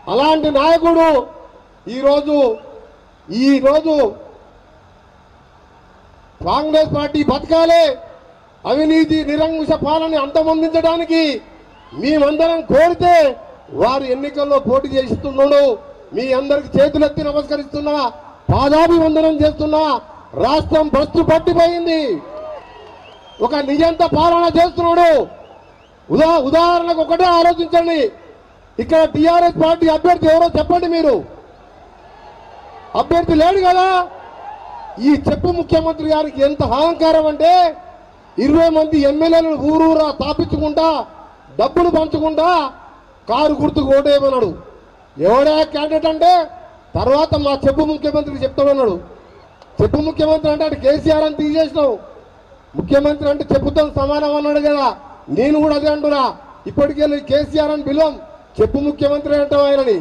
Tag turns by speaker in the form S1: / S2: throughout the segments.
S1: అలాంటి నాయకుడు ఈరోజు ఈరోజు కాంగ్రెస్ పార్టీ బతకాలి అవినీతి నిరంకుశ పాలన అంతమొందించడానికి మేమందరం కోరితే వారు ఎన్నికల్లో పోటీ చేస్తున్నాడు మీ అందరికి చేతులెత్తి నమస్కరిస్తున్నా పాదాభివందనం చేస్తున్నా రాష్ట్రం భ్రష్టు పట్టిపోయింది ఒక నిజంత పాలన చేస్తున్నాడు ఉదా ఉదాహరణకు ఒకటే ఆలోచించండి ఇక్కడ టిఆర్ఎస్ పార్టీ అభ్యర్థి ఎవరో చెప్పండి మీరు అభ్యర్థి లేడు కదా ఈ చెప్పు ముఖ్యమంత్రి గారికి ఎంత అహంకారం అంటే ఇరవై మంది ఎమ్మెల్యేలను ఊరూరా తాపించుకుంటా డబ్బులు పంచుకుంటా కారు గుర్తుకు ఓటేయమన్నాడు ఎవడే క్యాండిడేట్ అంటే తర్వాత మా చెప్పు ముఖ్యమంత్రికి చెప్తామన్నాడు చెప్పు ముఖ్యమంత్రి అంటే అటు కేసీఆర్ అని తీసేసినావు ముఖ్యమంత్రి అంటే చెప్పుతో సమానం అన్నాడు కదా నేను కూడా అదే అంటున్నా ఇప్పటికెళ్ళి కేసీఆర్ అని పిలువం చెప్పు ముఖ్యమంత్రి అంటాం ఆయనని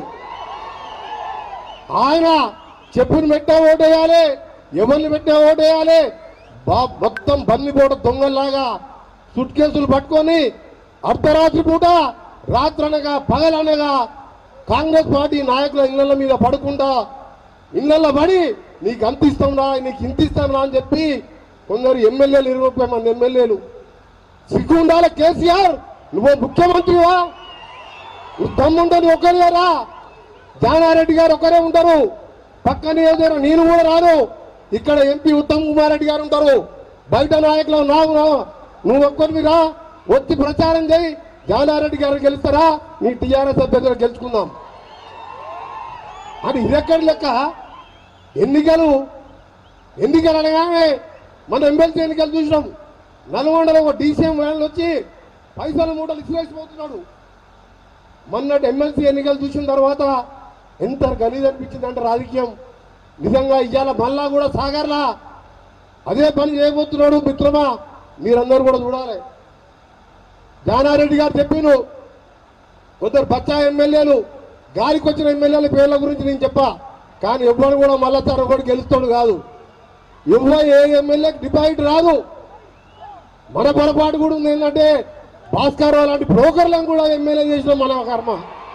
S1: ఆయన చెప్పుని పెట్టా ఓటేయాలి ఎవరిని పెట్టా ఓటేయాలి బా మొత్తం బన్నిపోట దొంగల్లాగా సుట్ కేసులు పట్టుకొని అర్ధరాత్రి పూట రాత్రనగా పగలనగా కాంగ్రెస్ పార్టీ నాయకుల ఇళ్ల మీద పడుకుంటా ఇళ్లలో పడి నీకు అంత ఇస్తాంరా నీకు ఇంత ఇస్తాను అని చెప్పి కొందరు ఎమ్మెల్యేలు ఇరవై ముప్పై మంది ఎమ్మెల్యేలు సిగ్గు ఉండాలి కేసీఆర్ నువ్వు ముఖ్యమంత్రివా నువ్వు దమ్ముంటే నువ్వు ఒక్కరిగారా జానారెడ్డి గారు ఒకరే ఉంటారు పక్క నియోజకవర్గం నేను కూడా రాను ఇక్కడ ఎంపీ ఉత్తమ్ కుమార్ రెడ్డి గారు ఉంటారు బయట నాయకులు నాకు రా నువ్వు ఒక్కరివి రా వచ్చి ప్రచారం చేయి జానారెడ్డి గారు గెలుస్తారా నీ టీఆర్ఎస్ అభ్యర్థులు గెలుచుకుందాం అని ఇదెక్కడి లెక్క ఎన్నికలు ఎన్నికలు అనగానే మన ఎమ్మెల్సీ ఎన్నికలు చూసినాం నల్గొండలో ఒక డీసీఎం వ్యాన్లు వచ్చి పైసల మూటలు ఇసిరేసిపోతున్నాడు మొన్నటి ఎమ్మెల్సీ ఎన్నికలు చూసిన తర్వాత ఎంత గలీజ్ అనిపించింది అంటే రాజకీయం నిజంగా ఇవాళ మళ్ళా కూడా సాగర్లా అదే పని చేయబోతున్నాడు మిత్రమా మీరందరూ కూడా చూడాలి జానారెడ్డి గారు చెప్పిండు కొందరు బచ్చా ఎమ్మెల్యేలు గాలికి వచ్చిన ఎమ్మెల్యేల పేర్ల గురించి నేను చెప్పా కానీ ఎవ్వరు కూడా మళ్ళా సార్ ఒకటి గెలుస్తాడు కాదు ఎవరో ఏ ఎమ్మెల్యేకి డిపాజిట్ రాదు మన పొరపాటు కూడా ఉంది ఏంటంటే భాస్కర్ లాంటి బ్రోకర్లను కూడా ఎమ్మెల్యే చేసిన మన కర్మ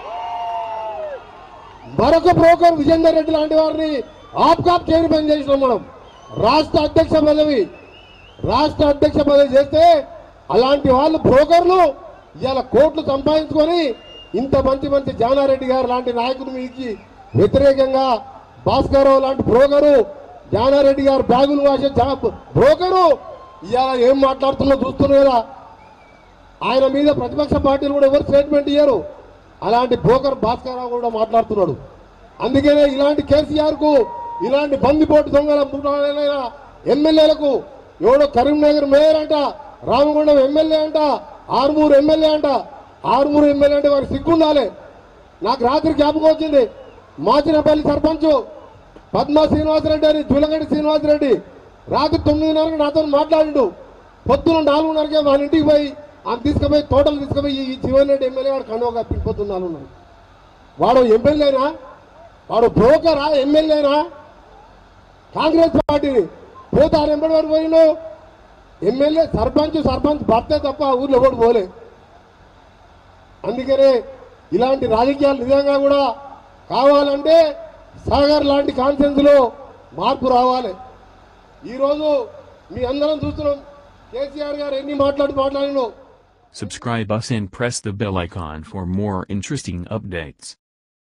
S1: మరొక బ్రోకర్ విజేందర్ రెడ్డి లాంటి వారిని ఆప్కాప్ చైర్మన్ చేసినాం మనం రాష్ట్ర అధ్యక్ష పదవి రాష్ట్ర అధ్యక్ష పదవి చేస్తే అలాంటి వాళ్ళు బ్రోకర్లు ఇవాళ కోట్లు సంపాదించుకొని ఇంత మంచి మంచి జానారెడ్డి గారు లాంటి నాయకుడు మీకి వ్యతిరేకంగా భాస్కరరావు లాంటి బ్రోకరు జానారెడ్డి గారు బ్యాగులు వాసే జా- బ్రోకరు ఇవాళ ఏం మాట్లాడుతున్నా చూస్తున్నారు కదా ఆయన మీద ప్రతిపక్ష పార్టీలు కూడా ఎవరు స్టేట్మెంట్ ఇయ్యరు అలాంటి బ్రోకర్ భాస్కరరావు కూడా మాట్లాడుతున్నాడు అందుకనే ఇలాంటి కేసీఆర్ కు ఇలాంటి బందిపోటు దొంగల ముఠాలైన ఎమ్మెల్యేలకు ఎవడో కరీంనగర్ మేయర్ అంట రామగుండం ఎమ్మెల్యే అంట ఆరుమూరు ఎమ్మెల్యే అంట ఆరుమూరు ఎమ్మెల్యే అంటే వారికి సిగ్గుండాలి నాకు రాత్రి జ్ఞాపకం వచ్చింది మాచినపల్లి సర్పంచ్ పద్మా శ్రీనివాసరెడ్డి అని జులగడ్డి శ్రీనివాసరెడ్డి రాత్రి తొమ్మిదిన్నరకు నాతో మాట్లాడిండు పొద్దున నాలుగున్నరకే వాళ్ళ ఇంటికి పోయి ఆయన తీసుకుపోయి తోటలు తీసుకుపోయి ఈ జీవన్ రెడ్డి ఎమ్మెల్యే వాడు కండువ కప్పి పొద్దున్న నాలుగున్నర వాడు ఎమ్మెల్యేనా వాడు బ్రోకరా ఎమ్మెల్యేనా కాంగ్రెస్ పార్టీని పోతారు ఎంబడి వారు పోయిను ఎమ్మెల్యే సర్పంచ్ సర్పంచ్ భర్తే తప్ప ఆ ఊర్లో ఎవడు పోలే అందుకనే ఇలాంటి రాజకీయాలు నిజంగా కూడా కావాలంటే సాగర్ లాంటి కాన్ఫరెన్స్ లో మార్పు రావాలి ఈరోజు మీ అందరం చూస్తున్నాం కేసీఆర్ గారు ఎన్ని మాట్లాడి మాట్లాడినో
S2: Subscribe us and press the bell icon for more interesting updates.